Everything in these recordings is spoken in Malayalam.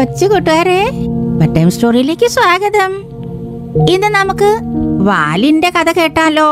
കൊച്ചു കൂട്ടുകാരെ ബട്ടൈം സ്റ്റോറിയിലേക്ക് സ്വാഗതം ഇന്ന് നമുക്ക് വാലിന്റെ കഥ കേട്ടാലോ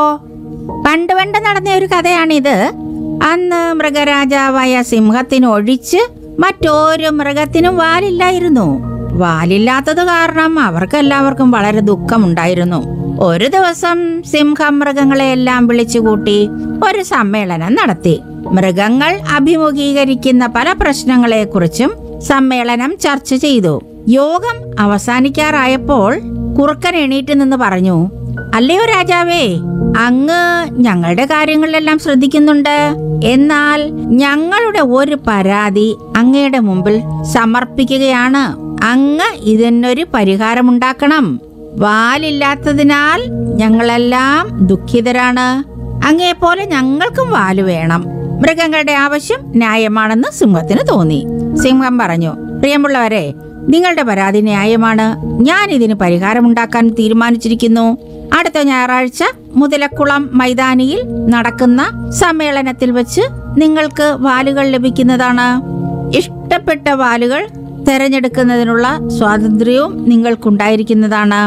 പണ്ട് പണ്ട് നടന്ന ഒരു കഥയാണിത് അന്ന് മൃഗരാജാവായ സിംഹത്തിന് ഒഴിച്ച് മറ്റൊരു മൃഗത്തിനും വാലില്ലായിരുന്നു വാലില്ലാത്തത് കാരണം അവർക്കെല്ലാവർക്കും വളരെ ദുഃഖമുണ്ടായിരുന്നു ഒരു ദിവസം സിംഹം മൃഗങ്ങളെയെല്ലാം വിളിച്ചുകൂട്ടി ഒരു സമ്മേളനം നടത്തി മൃഗങ്ങൾ അഭിമുഖീകരിക്കുന്ന പല പ്രശ്നങ്ങളെക്കുറിച്ചും സമ്മേളനം ചർച്ച ചെയ്തു യോഗം അവസാനിക്കാറായപ്പോൾ കുറുക്കൻ എണീറ്റ് നിന്ന് പറഞ്ഞു അല്ലയോ രാജാവേ അങ്ങ് ഞങ്ങളുടെ കാര്യങ്ങളിലെല്ലാം ശ്രദ്ധിക്കുന്നുണ്ട് എന്നാൽ ഞങ്ങളുടെ ഒരു പരാതി അങ്ങയുടെ മുമ്പിൽ സമർപ്പിക്കുകയാണ് അങ്ങ് ഇതിനൊരു പരിഹാരമുണ്ടാക്കണം വാലില്ലാത്തതിനാൽ ഞങ്ങളെല്ലാം ദുഃഖിതരാണ് അങ്ങേപ്പോലെ ഞങ്ങൾക്കും വാല് വേണം മൃഗങ്ങളുടെ ആവശ്യം ന്യായമാണെന്ന് സിംഹത്തിന് തോന്നി സിംഹം പറഞ്ഞു പ്രിയമുള്ളവരെ നിങ്ങളുടെ പരാതി ന്യായമാണ് ഞാൻ ഇതിന് പരിഹാരമുണ്ടാക്കാൻ തീരുമാനിച്ചിരിക്കുന്നു അടുത്ത ഞായറാഴ്ച മുതലക്കുളം മൈതാനിയിൽ നടക്കുന്ന സമ്മേളനത്തിൽ വെച്ച് നിങ്ങൾക്ക് വാലുകൾ ലഭിക്കുന്നതാണ് ഇഷ്ടപ്പെട്ട വാലുകൾ തെരഞ്ഞെടുക്കുന്നതിനുള്ള സ്വാതന്ത്ര്യവും നിങ്ങൾക്കുണ്ടായിരിക്കുന്നതാണ്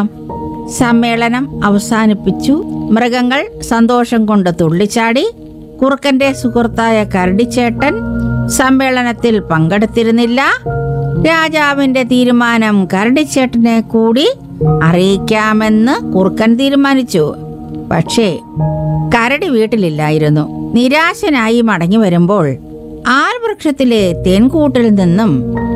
സമ്മേളനം അവസാനിപ്പിച്ചു മൃഗങ്ങൾ സന്തോഷം കൊണ്ട് തുള്ളിച്ചാടി കുറുക്കന്റെ സുഹൃത്തായ കരടിച്ചേട്ടൻ സമ്മേളനത്തിൽ പങ്കെടുത്തിരുന്നില്ല രാജാവിന്റെ തീരുമാനം കരടിച്ചേട്ടനെ കൂടി അറിയിക്കാമെന്ന് കുറുക്കൻ തീരുമാനിച്ചു പക്ഷേ കരടി വീട്ടിലില്ലായിരുന്നു നിരാശനായി മടങ്ങി വരുമ്പോൾ ആൽവൃക്ഷത്തിലെ തേൻകൂട്ടിൽ നിന്നും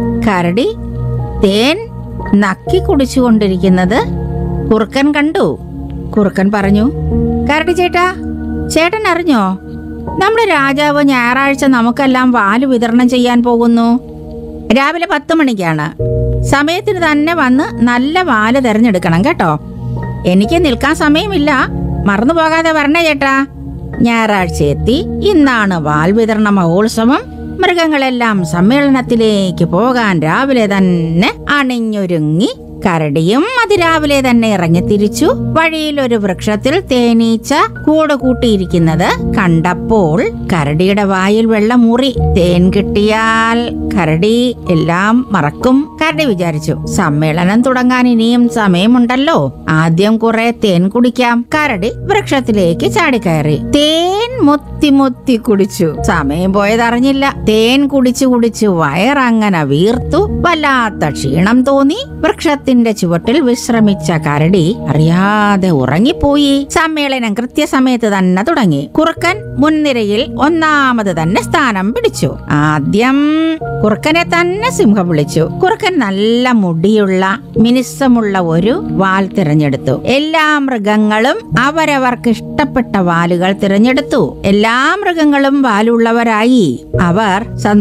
കരടി തേൻ നക്കി കുടിച്ചുകൊണ്ടിരിക്കുന്നത് കുറുക്കൻ കണ്ടു കുറുക്കൻ പറഞ്ഞു കരടി ചേട്ടാ ചേട്ടൻ അറിഞ്ഞോ നമ്മുടെ രാജാവ് ഞായറാഴ്ച നമുക്കെല്ലാം വാല് വിതരണം ചെയ്യാൻ പോകുന്നു രാവിലെ പത്ത് മണിക്കാണ് സമയത്തിന് തന്നെ വന്ന് നല്ല വാല് തിരഞ്ഞെടുക്കണം കേട്ടോ എനിക്ക് നിൽക്കാൻ സമയമില്ല മറന്നു പോകാതെ വരണേ ചേട്ടാ ഞായറാഴ്ച എത്തി ഇന്നാണ് വാൽ വിതരണ മഹോത്സവം മൃഗങ്ങളെല്ലാം സമ്മേളനത്തിലേക്ക് പോകാൻ രാവിലെ തന്നെ അണിഞ്ഞൊരുങ്ങി കരടിയും അതിരാവിലെ തന്നെ ഇറങ്ങി തിരിച്ചു വഴിയിൽ ഒരു വൃക്ഷത്തിൽ തേനീച്ച കൂട് കൂട്ടിയിരിക്കുന്നത് കണ്ടപ്പോൾ കരടിയുടെ വായിൽ വെള്ളം മുറി തേൻ കിട്ടിയാൽ കരടി എല്ലാം മറക്കും കരടി വിചാരിച്ചു സമ്മേളനം തുടങ്ങാൻ ഇനിയും സമയമുണ്ടല്ലോ ആദ്യം കുറെ തേൻ കുടിക്കാം കരടി വൃക്ഷത്തിലേക്ക് ചാടിക്കയറി തേൻ മുത്തി മുത്തി കുടിച്ചു സമയം പോയതറിഞ്ഞില്ല തേൻ കുടിച്ചു കുടിച്ചു വയറങ്ങനെ വീർത്തു വല്ലാത്ത ക്ഷീണം തോന്നി വൃക്ഷത്തിന്റെ ചുവട്ടിൽ വിശ്രമിച്ച കരടി അറിയാതെ ഉറങ്ങിപ്പോയി സമ്മേളനം കൃത്യസമയത്ത് തന്നെ തുടങ്ങി കുറുക്കൻ മുൻനിരയിൽ ഒന്നാമത് തന്നെ സ്ഥാനം പിടിച്ചു ആദ്യം കുറുക്കനെ തന്നെ സിംഹം വിളിച്ചു കുറുക്കൻ നല്ല മുടിയുള്ള മിനുസമുള്ള ഒരു വാൽ തിരഞ്ഞെടുത്തു എല്ലാ മൃഗങ്ങളും അവരവർക്ക് ഇഷ്ടപ്പെട്ട വാലുകൾ തിരഞ്ഞെടുത്തു എല്ലാ മൃഗങ്ങളും വാലുള്ളവരായി അവർ